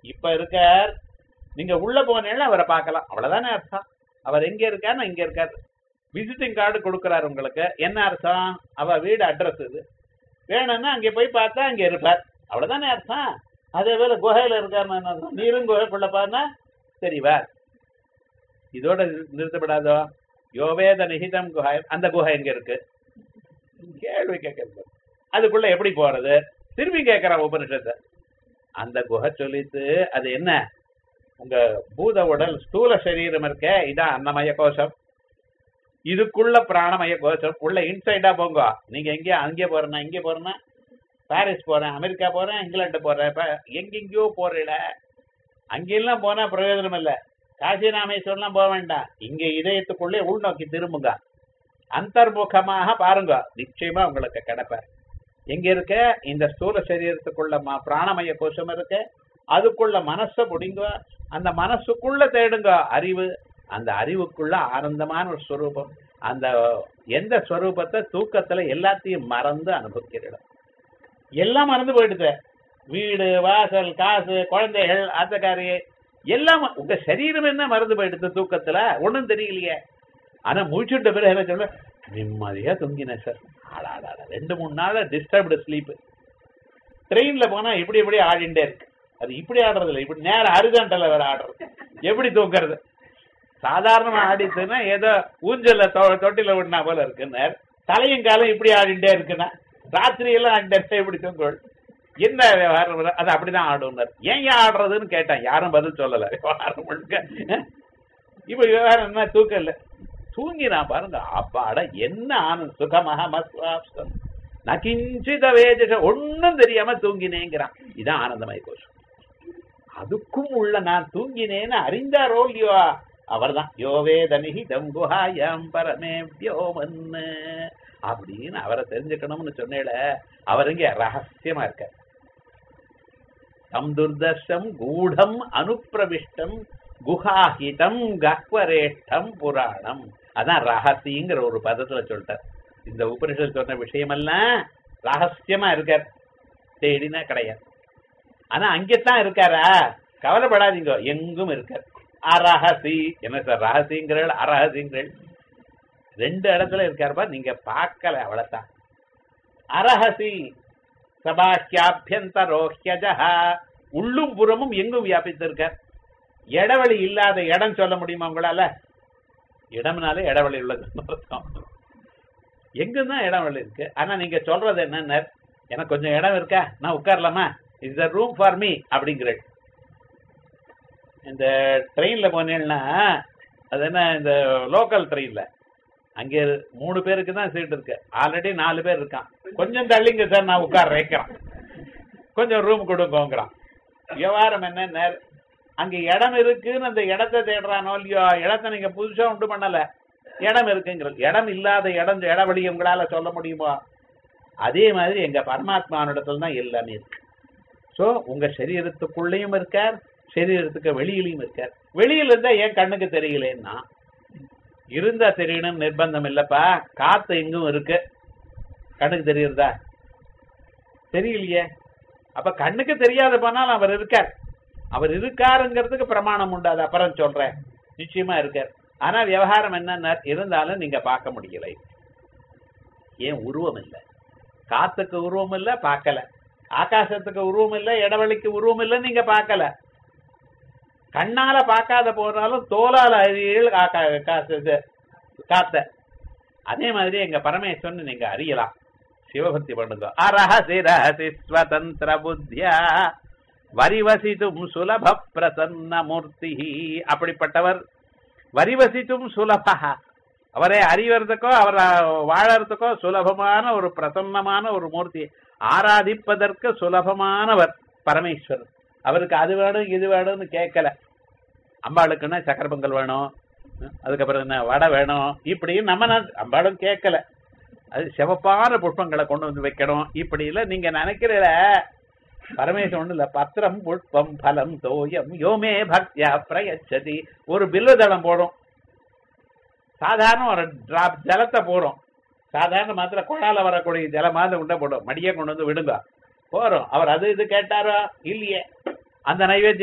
இப்ப இருக்கார் நீங்க உள்ள போனேன்னா அவரை பார்க்கலாம் அவ்வளவுதானே அர்த்தம் அவர் எங்க இருக்காருன்னா இங்க இருக்காரு விசிட்டிங் கார்டு கொடுக்குறாரு உங்களுக்கு என்ன அர்த்தம் அவ வீடு அட்ரஸ் இது வேணும்னா அங்க போய் பார்த்தா அங்க இருப்பார் அவ்வளவுதானே அர்த்தம் அதே போல குகையில இருக்காருன்னா என்ன அர்த்தம்? நீரும் குகைக்குள்ள பாருன்னா தெரிவார் இதோட நிறுத்தப்படாதோ யோவேத நிகிதம் குஹை அந்த குகை எங்க இருக்கு கேள்வி கேட்கறது அதுக்குள்ள எப்படி போறது திரும்பி கேட்கிற உபனிஷத்தை அந்த குகை சொல்லித்து அது என்ன உங்க பூத உடல் ஸ்தூல சரீரம் இருக்க இதான் அன்னமய கோஷம் இதுக்குள்ள பிராணமய கோஷம் உள்ள இன்சைடா போங்க நீங்க எங்கேயோ அங்கே போறேன்னா இங்கே போறேன்னா பாரிஸ் போறேன் அமெரிக்கா போறேன் இங்கிலாந்து போறேன் இப்ப எங்கெங்கயோ போறீல அங்கெல்லாம் போனா பிரயோஜனம் இல்ல காசி ராமேஸ்வரம்லாம் போக வேண்டாம் இங்க இதயத்துக்குள்ளே உள்நோக்கி திரும்புங்க அந்தர்முகமாக பாருங்க நிச்சயமா உங்களுக்கு கிடைப்பார் எங்க இருக்க இந்த ஸ்தூல சரீரத்துக்குள்ள ம- பிராணமய கோஷம் இருக்கு அதுக்குள்ள மனச முடிங்க அந்த மனசுக்குள்ள தேடுங்க அறிவு அந்த அறிவுக்குள்ள ஆனந்தமான ஒரு ஸ்வரூபம் அந்த எந்த ஸ்வரூபத்தை தூக்கத்துல எல்லாத்தையும் மறந்து அனுபவிக்கிறோம் எல்லாம் மறந்து போயிடுது வீடு வாசல் காசு குழந்தைகள் ஆத்தக்காரி எல்லாம் உங்க சரீரம் என்ன மறந்து போயிடுது தூக்கத்துல ஒண்ணும் தெரியலையே ஆனா முடிச்சுட்ட பிறகு என்ன சொல்ல நிம்மதியா தூங்கினேன் சார் ஆடாடா ரெண்டு மூணு நாள் டிஸ்டர்ப்டு ஸ்லீப் ட்ரெயின்ல போனா இப்படி இப்படி ஆடிண்டே இருக்கு அது இப்படி ஆடுறது இல்லை இப்படி நேரம் அருகாண்டல வேற ஆடுறது எப்படி தூங்குறது சாதாரணமா ஆடிச்சுன்னா ஏதோ ஊஞ்சல்ல தொ- தொட்டில விடனா போல இருக்குன்னு தலையும் காலம் இப்படி ஆடிண்டே இருக்குன்னா ராத்திரி எல்லாம் ஆடிண்டே இப்படி தூங்குவோம் என்ன விவகாரம் இது? அது அப்படிதான் ஆடுனார் ஏன் ஏன் ஆடுறதுன்னு கேட்டேன் யாரும் பதில் சொல்லல விவகாரம் முழுக்க அஹ்? இப்ப விவகாரம் என்ன தூக்கம் இல்ல தூங்கினா பாருங்க அப்பாட என்ன ஆனந்த சுகமாக மஸ்வாப்சம் நகிஞ்சித வேதிஷ ஒண்ணும் தெரியாம தூங்கினேங்கிறான் இதான் ஆனந்தமய கோஷம் அதுக்கும் உள்ள நான் தூங்கினேன்னு அறிந்தாரோ இல்லையோ அவர்தான் யோவேதனிகி தங்குஹாயம் பரமே வியோமன்னு அப்படின்னு அவரை தெரிஞ்சுக்கணும்னு சொன்னேல அவர் இங்க ரகசியமா இருக்க தம் துர்தர்ஷம் கூடம் அனுப்பிரவிஷ்டம் குஹாஹிதம் கக்வரேஷ்டம் புராணம் அதான் ரகசியங்கிற ஒரு பதத்துல சொல்லிட்டார் இந்த உபனிஷத் சொன்ன விஷயமெல்லாம் ரகசியமா இருக்கார் தேடினா கிடையாது ஆனா அங்கத்தான் இருக்காரா கவலைப்படாதீங்க எங்கும் இருக்கார் அரஹசி என்ன சார் ரகசியங்கள் அரஹசியங்கள் ரெண்டு இடத்துல இருக்காருப்பா நீங்க பார்க்கல அவ்வளவுதான் அரஹசி சபாக்கியாபியந்தரோஹ்யஜா உள்ளும் புறமும் எங்கும் வியாபித்திருக்கார் இடவெளி இல்லாத இடம் சொல்ல முடியுமா உங்களால இடம்னாலே இடவெளி உள்ளதுன்னு அர்த்தம் எங்குதான் இடவெளி இருக்கு ஆனா நீங்க சொல்றது என்னன்னு எனக்கு கொஞ்சம் இடம் இருக்கா நான் உட்காரலாமா is the room for me அப்படிங்கிற இந்த ட்ரெயின்ல போனேன்னா அது என்ன இந்த லோக்கல் ட்ரெயின்ல அங்கே மூணு பேருக்கு தான் சீட் இருக்கு ஆல்ரெடி நாலு பேர் இருக்கான் கொஞ்சம் தள்ளிங்க சார் நான் உட்கார வைக்கிறேன் கொஞ்சம் ரூம் கொடுங்கோங்கிறான் விவகாரம் என்ன அங்க இடம் இருக்குன்னு அந்த இடத்தை தேடுறானோ இல்லையோ இடத்த நீங்க புதுசா உண்டு பண்ணல இடம் இருக்குங்கிறது இடம் இல்லாத இடம் இடவெளி உங்களால சொல்ல முடியுமா அதே மாதிரி எங்க பரமாத்மானிடத்துல தான் எல்லாமே இருக்கு சோ உங்க சரீரத்துக்குள்ளேயும் இருக்கார் சரீரத்துக்கு வெளியிலையும் இருக்கார் வெளியில இருந்தா ஏன் கண்ணுக்கு தெரியலன்னா இருந்தா தெரியணும் நிர்பந்தம் இல்லப்பா காத்து எங்கும் இருக்கு கண்ணுக்கு தெரியுறதா தெரியலையே அப்ப கண்ணுக்கு தெரியாத போனாலும் அவர் இருக்கார் அவர் இருக்காருங்கிறதுக்கு பிரமாணம் உண்டு அது அப்புறம் சொல்றேன் நிச்சயமா இருக்கார் ஆனா விவகாரம் என்னன்னா இருந்தாலும் நீங்க பார்க்க முடியல ஏன் உருவம் இல்லை காத்துக்கு உருவம் இல்ல பார்க்கல ஆகாசத்துக்கு உருவம் இல்ல இடவெளிக்கு உருவம் இல்ல நீங்க பார்க்கல கண்ணால பார்க்காத போனாலும் தோலால அறியல் ஆகா- காசு இது, காத்த அதே மாதிரி எங்க பரமேஸ்வரன் நீங்க அறியலாம் சிவபக்தி பண்ணுங்க அரஹசி ரஹசி ஸ்வதந்திர புத்தியா வரிவசித்தும் சுலப பிரசன்ன மூர்த்தி அப்படிப்பட்டவர் வரிவசித்தும் சுலபா அவரை அறிவறதுக்கோ அவர் வாழறதுக்கோ சுலபமான ஒரு பிரசன்னமான ஒரு மூர்த்தி ஆராதிப்பதற்கு சுலபமானவர் பரமேஸ்வரர் அவருக்கு அது வேணும் இது வேணும்னு கேட்கல அம்பாளுக்குன்னா சக்கர பொங்கல் வேணும் அதுக்கப்புறம் என்ன வடை வேணும் இப்படி நம்ம நா- அம்பாளும் கேட்கல அது சிவப்பான புஷ்பங்களை கொண்டு வந்து வைக்கணும் இப்படி இல்ல நீங்க நினைக்கிறல பரமேஸ்வரன் ஒண்ணு இல்ல பத்திரம் புஷ்பம் பலம் தோயம் யோமே பக்தியா பிரயச்சதி ஒரு பில்லுதளம் போடும் சாதாரண ஒரு டிராப் ஜலத்தை போடும் சாதாரண மாத்திர குழால வரக்கூடிய ஜலமாவது உண்ட போடும் மடியை கொண்டு வந்து விடுங்க போறோம் அவர் அது இது கேட்டாரோ இல்லையே அந்த நைவேத்தியம்